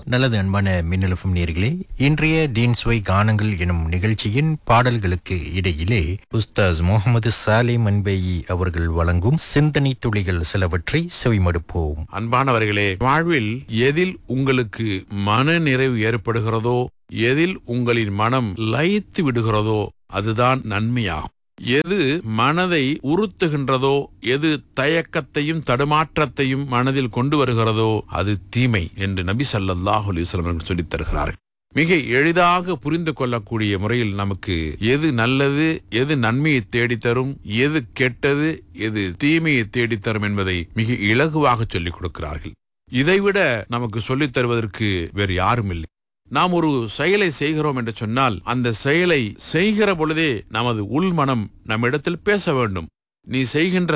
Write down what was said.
நல்லது அன்பான மின்னலுஃபம் நேர்களே இன்றைய டீன்ஸ்வை கானங்கள் எனும் நிகழ்ச்சியின் பாடல்களுக்கு இடையிலே உஸ்தாஸ் முகமது சாலிம் அன்பேயி அவர்கள் வழங்கும் சிந்தனை துளிகள் சிலவற்றை செவிமடுப்போம் அன்பானவர்களே வாழ்வில் எதில் உங்களுக்கு மன நிறைவு ஏற்படுகிறதோ எதில் உங்களின் மனம் லயித்து விடுகிறதோ அதுதான் நன்மையாகும் எது மனதை உறுத்துகின்றதோ எது தயக்கத்தையும் தடுமாற்றத்தையும் மனதில் கொண்டு வருகிறதோ அது தீமை என்று நபி ஸல்லல்லாஹு அலைஹி வஸல்லம் அவர்கள் சொல்லித் தருகிறார்கள் மிக எளிதாக புரிந்து கொள்ளக்கூடிய முறையில் நமக்கு எது நல்லது எது நன்மையை தேடித்தரும் எது கெட்டது எது தீமையை தேடித்தரும் என்பதை மிக இலகுவாக சொல்லிக் கொடுக்கிறார்கள் இதைவிட நமக்கு சொல்லித் தருவதற்கு வேறு யாரும் இல்லை நாம் ஒரு செயலை செய்கிறோம் என்று சொன்னால் அந்த செயலை செய்கிற பொழுதே நமது உள்மனம் நம்மிடத்தில் பேச வேண்டும் நீ செய்கின்ற